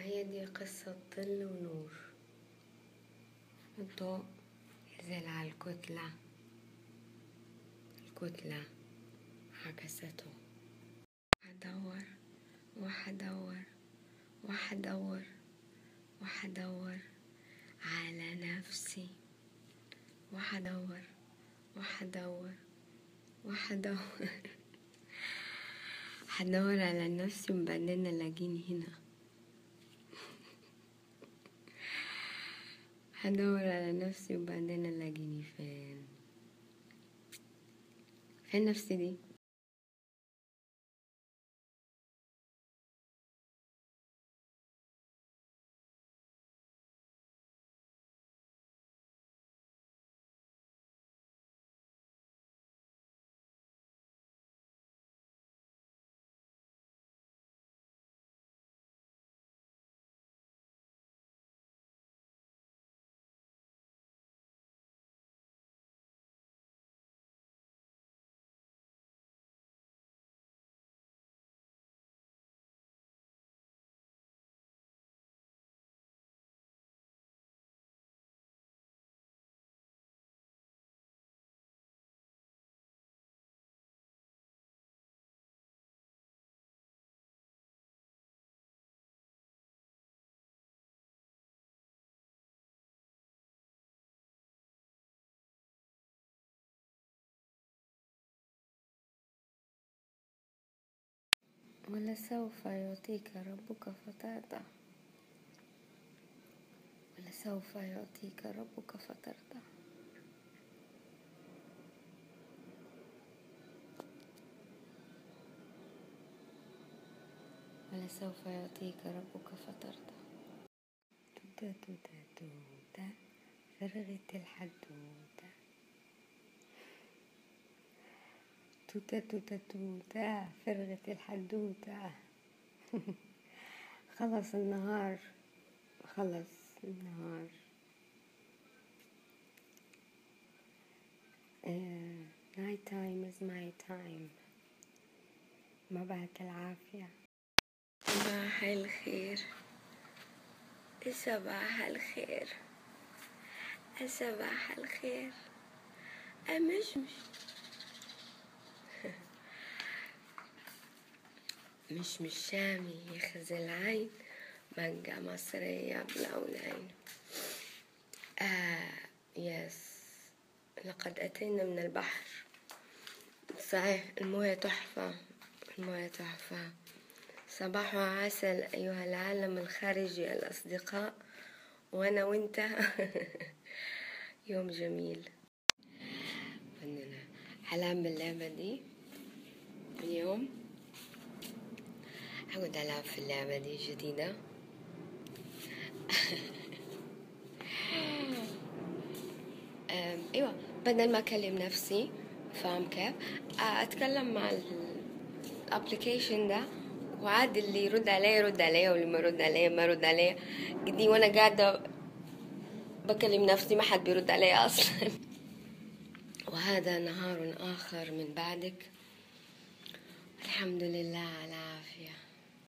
وهي دي قصة ظل ونور الضوء نزل على الكتلة الكتلة عكسته هدور وحدور وحدور وحدور على نفسي وحدور وحدور وحدور حدور على نفسي وبعدين الاقيني هنا هدور على نفسي وبعدين الاقيني فين فين نفسي دي ولسوف يعطيك ربك فترضى ولسوف يعطيك ربك فترضى ولسوف يعطيك ربك فترضى توتة توتة توتة فرغت الحدوتة توتة توتة توتة فرغت الحدوتة خلص النهار خلص النهار نايت تايم از ماي تايم مبعث العافية صباح الخير صباح الخير صباح الخير أمشمش مش مش شامي يخزي العين مانجا مصرية بلونين آه يس لقد أتينا من البحر صحيح الموية تحفة الموية تحفة صباح عسل أيها العالم الخارجي الأصدقاء وأنا وأنت يوم جميل عندنا حلام باللعبة دي اليوم هقعد ألعب في اللعبة دي جديدة ايوه بدل ما اكلم نفسي فاهم كيف اتكلم مع الابلكيشن ده وعاد اللي يرد عليا يرد عليا واللي ما يرد عليا ما يرد عليا دي وانا قاعدة بكلم نفسي ما حد بيرد عليا اصلا وهذا نهار اخر من بعدك الحمد لله على العافيه